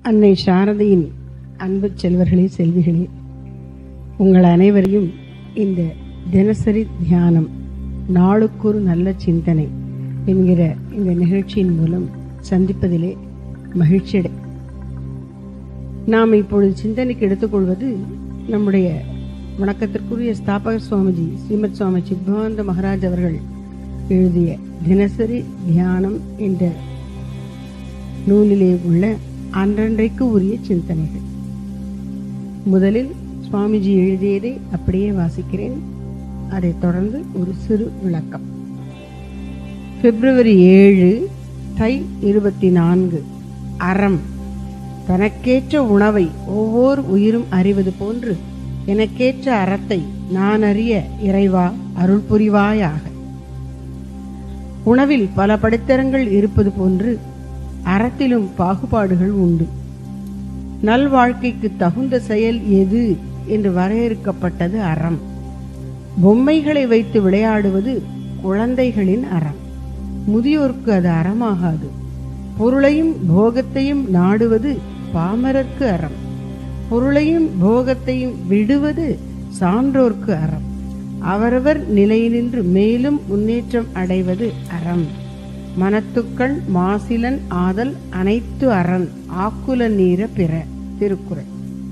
அன்னை சாரதையின் அன்பு செல்வர்களே செல்விகளே உங்கள் அனைவரையும் இந்த தினசரி தியானம் நாளுக்கொரு நல்ல சிந்தனை என்கிற இந்த நிகழ்ச்சியின் மூலம் சந்திப்பதிலே மகிழ்ச்சியடை நாம் இப்பொழுது சிந்தனைக்கு எடுத்துக்கொள்வது நம்முடைய வணக்கத்திற்குரிய ஸ்தாபக சுவாமிஜி ஸ்ரீமத் சுவாமி சித்பானந்த மகாராஜ் அவர்கள் எழுதிய தினசரி தியானம் என்ற நூலிலே உள்ள அன்றன்றைக்கு உரிய சிந்தனைகள் முதலில் சுவாமிஜி எழுதியதை அப்படியே வாசிக்கிறேன் அதைத் தொடர்ந்து ஒரு சிறு விளக்கம் பிப்ரவரி ஏழு தை இருபத்தி நான்கு அறம் தனக்கேற்ற உணவை ஒவ்வொரு உயிரும் அறிவது போன்று எனக்கேற்ற அறத்தை நான் அறிய இறைவா அருள் புரிவாயாக உணவில் பல படித்தரங்கள் இருப்பது போன்று அறத்திலும் பாகுபாடுகள் உண்டு நல்வாழ்க்கைக்கு தகுந்த செயல் எது என்று வரையறுக்கப்பட்டது அறம் பொம்மைகளை வைத்து விளையாடுவது குழந்தைகளின் அறம் முதியோர்க்கு அது அறமாகாது பொருளையும் போகத்தையும் நாடுவது பாமரர்க்கு அறம் பொருளையும் போகத்தையும் விடுவது சான்றோர்க்கு அறம் அவரவர் நிலையினின்று மேலும் முன்னேற்றம் அடைவது அறம் மனத்துக்கள் மாசிலன் ஆதல் அனைத்து அரண் ஆக்குல நீர பிற திருக்குறள்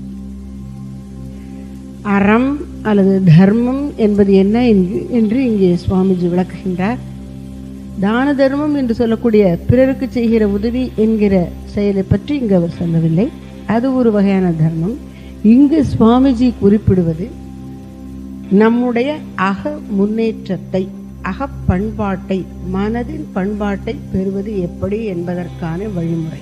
அறம் அல்லது தர்மம் என்பது என்ன என்கு- என்று இங்கே சுவாமிஜி விளக்குகின்றார் தான தர்மம் என்று சொல்லக்கூடிய பிறருக்கு செய்கிற உதவி என்கிற செயலை பற்றி இங்கு அவர் சொல்லவில்லை அது ஒரு வகையான தர்மம் இங்கு சுவாமிஜி குறிப்பிடுவது நம்முடைய அக முன்னேற்றத்தை அக பண்பாட்டை மனதின் பண்பாட்டை பெறுவது எப்படி என்பதற்கான வழிமுறை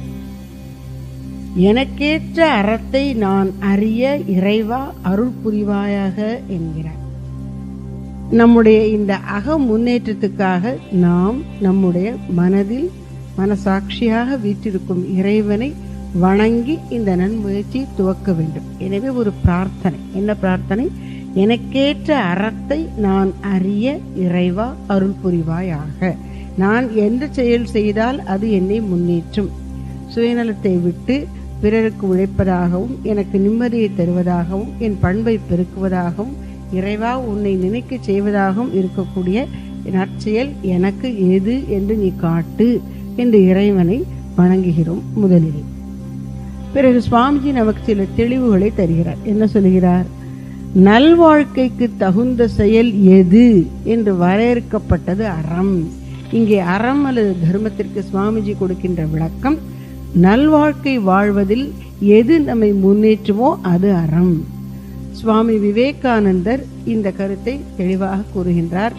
எனக்கேற்ற அறத்தை நான் அறிய இறைவா அருள் புரிவாயாக என்கிறார் நம்முடைய இந்த அக முன்னேற்றத்துக்காக நாம் நம்முடைய மனதில் மனசாட்சியாக வீற்றிருக்கும் இறைவனை வணங்கி இந்த நன்முயற்சியை துவக்க வேண்டும் எனவே ஒரு பிரார்த்தனை என்ன பிரார்த்தனை எனக்கேற்ற அறத்தை நான் அறிய இறைவா அருள் புரிவாயாக நான் எந்த செயல் செய்தால் அது என்னை முன்னேற்றும் சுயநலத்தை விட்டு பிறருக்கு உழைப்பதாகவும் எனக்கு நிம்மதியை தருவதாகவும் என் பண்பை பெருக்குவதாகவும் இறைவா உன்னை நினைக்க செய்வதாகவும் இருக்கக்கூடிய நற்செயல் எனக்கு எது என்று நீ காட்டு என்று இறைவனை வணங்குகிறோம் முதலில் பிறகு சுவாமிஜி நமக்கு சில தெளிவுகளை தருகிறார் என்ன சொல்கிறார் நல்வாழ்க்கைக்கு தகுந்த செயல் எது என்று வரையறுக்கப்பட்டது அறம் இங்கே அறம் அல்லது தர்மத்திற்கு சுவாமிஜி கொடுக்கின்ற விளக்கம் நல்வாழ்க்கை வாழ்வதில் எது நம்மை முன்னேற்றுமோ அது அறம் சுவாமி விவேகானந்தர் இந்த கருத்தை தெளிவாக கூறுகின்றார்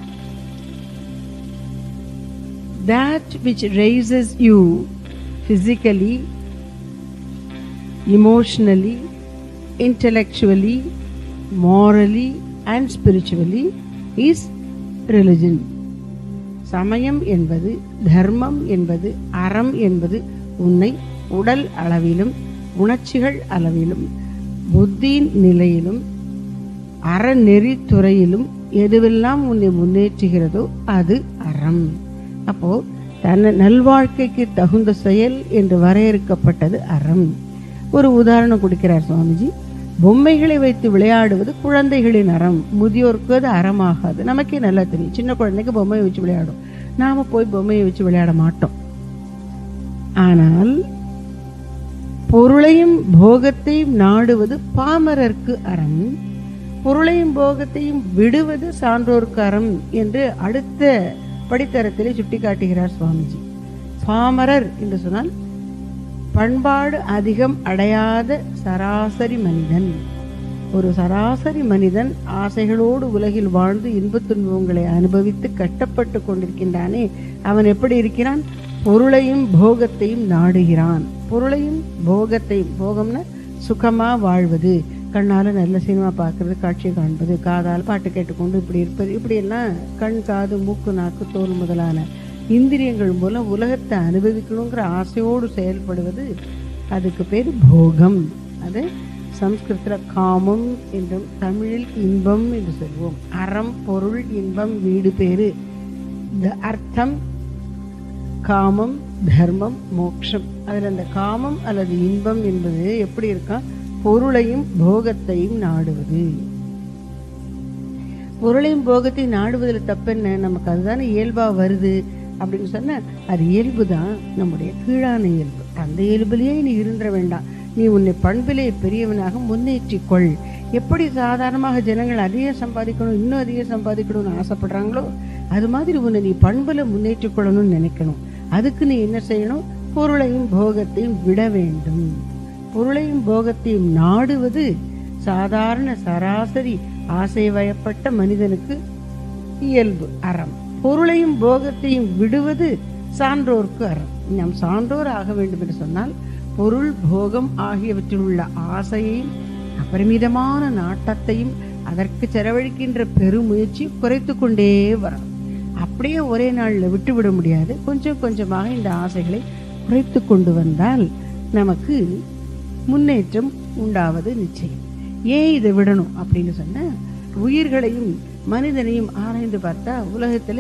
that which raises you physically emotionally, intellectually, morally, and spiritually is religion. சமயம் என்பது தர்மம் என்பது அறம் என்பது உன்னை உடல் அளவிலும் உணர்ச்சிகள் அளவிலும் புத்தியின் நிலையிலும் அறநெறி துறையிலும் எதுவெல்லாம் உன்னை முன்னேற்றுகிறதோ அது அறம் அப்போ தன் நல்வாழ்க்கைக்கு தகுந்த செயல் என்று வரையறுக்கப்பட்டது அறம் ஒரு உதாரணம் கொடுக்கிறார் சுவாமிஜி பொம்மைகளை வைத்து விளையாடுவது குழந்தைகளின் அறம் முதியோருக்கு அது அறமாகாது நமக்கே நல்லா தெரியும் சின்ன குழந்தைக்கு பொம்மையை வச்சு விளையாடும் நாம போய் பொம்மையை வச்சு விளையாட மாட்டோம் ஆனால் பொருளையும் போகத்தையும் நாடுவது பாமரர்க்கு அறம் பொருளையும் போகத்தையும் விடுவது சான்றோர்க்கு அறம் என்று அடுத்த படித்தரத்திலே சுட்டிக்காட்டுகிறார் சுவாமிஜி பாமரர் என்று சொன்னால் பண்பாடு அதிகம் அடையாத சராசரி மனிதன் ஒரு சராசரி மனிதன் ஆசைகளோடு உலகில் வாழ்ந்து இன்பத் துன்பங்களை அனுபவித்து கட்டப்பட்டு கொண்டிருக்கின்றானே அவன் எப்படி இருக்கிறான் பொருளையும் போகத்தையும் நாடுகிறான் பொருளையும் போகத்தையும் போகம்னா சுகமா வாழ்வது கண்ணால நல்ல சினிமா பார்க்கறது காட்சி காண்பது காதால் பாட்டு கேட்டுக்கொண்டு இப்படி இருப்பது இப்படி எல்லாம் கண் காது மூக்கு நாக்கு தோல் முதலான இந்திரியங்கள் மூலம் உலகத்தை அனுபவிக்கணுங்கிற ஆசையோடு செயல்படுவது அதுக்கு பேர் போகம் அது சம்ஸ்கிருதத்தில் காமம் என்றும் தமிழில் இன்பம் என்று சொல்வோம் அறம் பொருள் இன்பம் வீடு பேரு இந்த அர்த்தம் காமம் தர்மம் மோட்சம் அதில் அந்த காமம் அல்லது இன்பம் என்பது எப்படி இருக்கா பொருளையும் போகத்தையும் நாடுவது பொருளையும் போகத்தையும் நாடுவதில் தப்பென்ன நமக்கு அதுதானே இயல்பா வருது அப்படின்னு சொன்னா அது இயல்பு தான் நம்முடைய கீழான இயல்பு அந்த இயல்புலயே நீ இருந்துட வேண்டாம் நீ உன்னை பண்பிலே பெரியவனாக முன்னேற்றிக் கொள் எப்படி சாதாரணமாக ஜனங்கள் அதிகம் சம்பாதிக்கணும் இன்னும் அதிகம் சம்பாதிக்கணும்னு ஆசைப்படுறாங்களோ அது மாதிரி உன்னை நீ பண்புல முன்னேற்றிக் கொள்ளணும்னு நினைக்கணும் அதுக்கு நீ என்ன செய்யணும் பொருளையும் போகத்தையும் விட வேண்டும் பொருளையும் போகத்தையும் நாடுவது சாதாரண சராசரி ஆசை வயப்பட்ட மனிதனுக்கு இயல்பு அறம் பொருளையும் போகத்தையும் விடுவது சான்றோர்க்கு அறம் நாம் சான்றோர் ஆக வேண்டும் என்று சொன்னால் பொருள் போகம் ஆகியவற்றில் உள்ள ஆசையையும் அபரிமிதமான நாட்டத்தையும் அதற்கு செலவழிக்கின்ற பெருமுயற்சி குறைத்து கொண்டே வரணும் அப்படியே ஒரே நாளில் விட்டுவிட முடியாது கொஞ்சம் கொஞ்சமாக இந்த ஆசைகளை குறைத்து கொண்டு வந்தால் நமக்கு முன்னேற்றம் உண்டாவது நிச்சயம் ஏன் இதை விடணும் அப்படின்னு சொன்ன உயிர்களையும் மனிதனையும் ஆராய்ந்து பார்த்தா உலகத்துல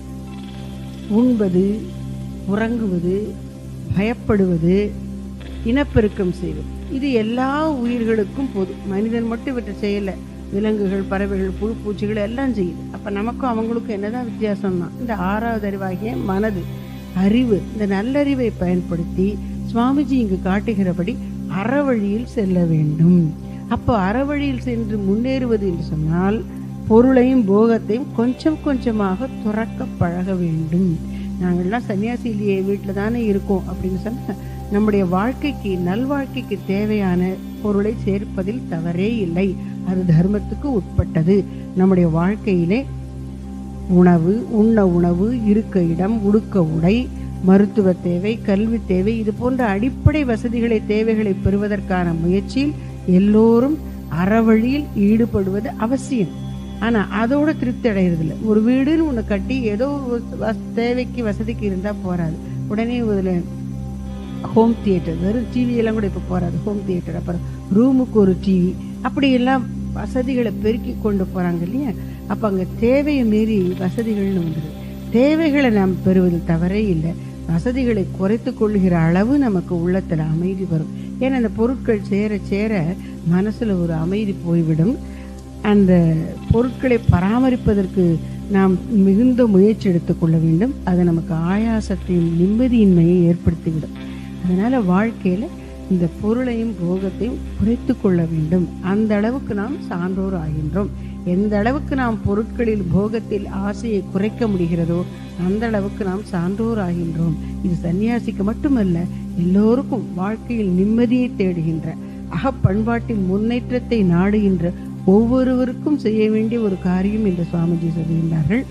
உண்பது உறங்குவது பயப்படுவது இனப்பெருக்கம் செய்வது இது எல்லா உயிர்களுக்கும் பொது மனிதன் மட்டும் இவற்றை செய்யல விலங்குகள் பறவைகள் புழு பூச்சிகள் எல்லாம் செய்யுது அப்ப நமக்கும் அவங்களுக்கும் என்னதான் வித்தியாசம்னா இந்த ஆறாவது அறிவாகிய மனது அறிவு இந்த நல்லறிவை பயன்படுத்தி சுவாமிஜி இங்கு காட்டுகிறபடி அறவழியில் செல்ல வேண்டும் அப்போ அறவழியில் சென்று முன்னேறுவது என்று சொன்னால் பொருளையும் போகத்தையும் கொஞ்சம் கொஞ்சமாக துறக்க பழக வேண்டும் நாங்கள்லாம் சன்னியாசி இல்லையே வீட்டில் தானே இருக்கோம் அப்படின்னு சொன்னால் நம்முடைய வாழ்க்கைக்கு நல்வாழ்க்கைக்கு தேவையான பொருளை சேர்ப்பதில் தவறே இல்லை அது தர்மத்துக்கு உட்பட்டது நம்முடைய வாழ்க்கையிலே உணவு உண்ண உணவு இருக்க இடம் உடுக்க உடை மருத்துவ தேவை கல்வி தேவை இது போன்ற அடிப்படை வசதிகளை தேவைகளை பெறுவதற்கான முயற்சியில் எல்லோரும் அறவழியில் ஈடுபடுவது அவசியம் ஆனா அதோட திருப்தி அடையிறதில்ல ஒரு வீடுன்னு ஒன்று கட்டி ஏதோ ஒரு வச- தேவைக்கு வசதிக்கு இருந்தா போறாது உடனே இதுல ஹோம் தியேட்டர் வெறும் டிவி எல்லாம் கூட இப்போ போறாது ஹோம் தியேட்டர் அப்புறம் ரூமுக்கு ஒரு டிவி அப்படி எல்லாம் வசதிகளை பெருக்கி கொண்டு போறாங்க இல்லையா அப்ப அங்க தேவையை மீறி வசதிகள்னு வந்துடுது தேவைகளை நாம் பெறுவதில் தவறே இல்லை வசதிகளை குறைத்து கொள்ளுகிற அளவு நமக்கு உள்ளத்துல அமைதி வரும் ஏன்னா அந்த பொருட்கள் சேர சேர மனசுல ஒரு அமைதி போய்விடும் அந்த பொருட்களை பராமரிப்பதற்கு நாம் மிகுந்த முயற்சி எடுத்துக்கொள்ள வேண்டும் அது நமக்கு ஆயாசத்தையும் நிம்மதியின்மையை ஏற்படுத்திவிடும் அதனால வாழ்க்கையில இந்த பொருளையும் போகத்தையும் குறைத்து கொள்ள வேண்டும் அந்த அளவுக்கு நாம் சான்றோர் ஆகின்றோம் எந்த அளவுக்கு நாம் பொருட்களில் போகத்தில் ஆசையை குறைக்க முடிகிறதோ அந்த அளவுக்கு நாம் சான்றோர் ஆகின்றோம் இது சன்னியாசிக்கு மட்டுமல்ல எல்லோருக்கும் வாழ்க்கையில் நிம்மதியை தேடுகின்ற அகப்பண்பாட்டின் முன்னேற்றத்தை நாடுகின்ற ஒவ்வொருவருக்கும் செய்ய வேண்டிய ஒரு காரியம் என்று சுவாமிஜி சொல்லுகின்றார்கள்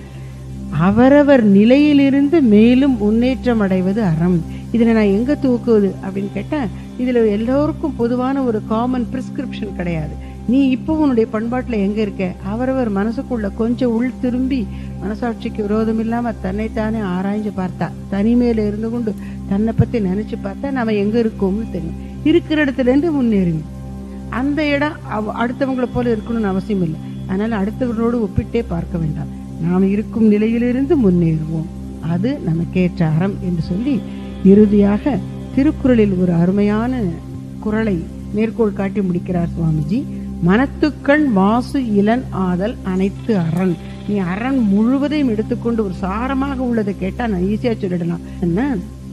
அவரவர் நிலையிலிருந்து மேலும் முன்னேற்றம் அடைவது அறம் இதில் நான் எங்க தூக்குவது அப்படின்னு கேட்டா இதுல எல்லோருக்கும் பொதுவான ஒரு காமன் பிரிஸ்கிரிப்ஷன் கிடையாது நீ இப்போ உன்னுடைய பண்பாட்டுல எங்க இருக்க அவரவர் மனசுக்குள்ள கொஞ்சம் உள் திரும்பி மனசாட்சிக்கு விரோதம் இல்லாம தன்னைத்தானே ஆராய்ஞ்சு பார்த்தா தனிமையில இருந்து கொண்டு தன்னை பத்தி நினைச்சு பார்த்தா நாம எங்க இருக்கோம்னு தெரியும் இருக்கிற இடத்துல இருந்து முன்னேறுங்க அந்த இடம் அவ- அடுத்தவங்கள போல இருக்கணும்னு அவசியம் இல்லை அதனால அடுத்தவர்களோடு ஒப்பிட்டே பார்க்க வேண்டாம் நாம் இருக்கும் நிலையிலிருந்து முன்னேறுவோம் அது நமக்கேற்ற அறம் என்று சொல்லி இறுதியாக திருக்குறளில் ஒரு அருமையான குறளை மேற்கோள் காட்டி முடிக்கிறார் சுவாமிஜி மனத்துக்கண் மாசு இளன் ஆதல் அனைத்து அரண் நீ அரண் முழுவதையும் எடுத்துக்கொண்டு ஒரு சாரமாக உள்ளதை கேட்டா நான் ஈஸியா சொல்லிடலாம் என்ன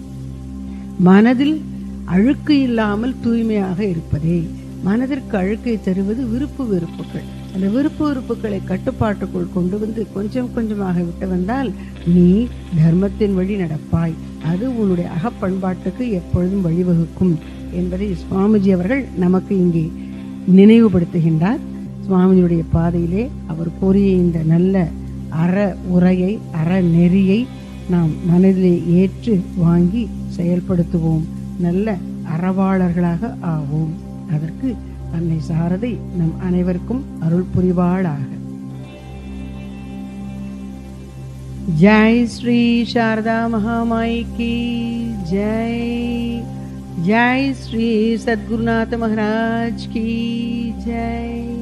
மனதில் அழுக்கு இல்லாமல் தூய்மையாக இருப்பதே மனதிற்கு அழுக்கை தருவது விருப்பு வெறுப்புகள் அந்த விருப்பு வெறுப்புகளை கட்டுப்பாட்டுக்குள் கொண்டு வந்து கொஞ்சம் கொஞ்சமாக விட்டு வந்தால் நீ தர்மத்தின் வழி நடப்பாய் அது உன்னுடைய அகப்பண்பாட்டுக்கு எப்பொழுதும் வழிவகுக்கும் என்பதை சுவாமிஜி அவர்கள் நமக்கு இங்கே நினைவுபடுத்துகின்றார் சுவாமியுடைய பாதையிலே அவர் கூறிய இந்த நல்ல அற உரையை அற நெறியை நாம் மனதிலே ஏற்று வாங்கி செயல்படுத்துவோம் நல்ல அறவாளர்களாக ஆவோம் அதற்கு அன்னை சாரதை நம் அனைவருக்கும் அருள் புரிவாளாக जय श्री शारदा महामाई की जय जय श्री सद्गुरुनाथ महाराज की जय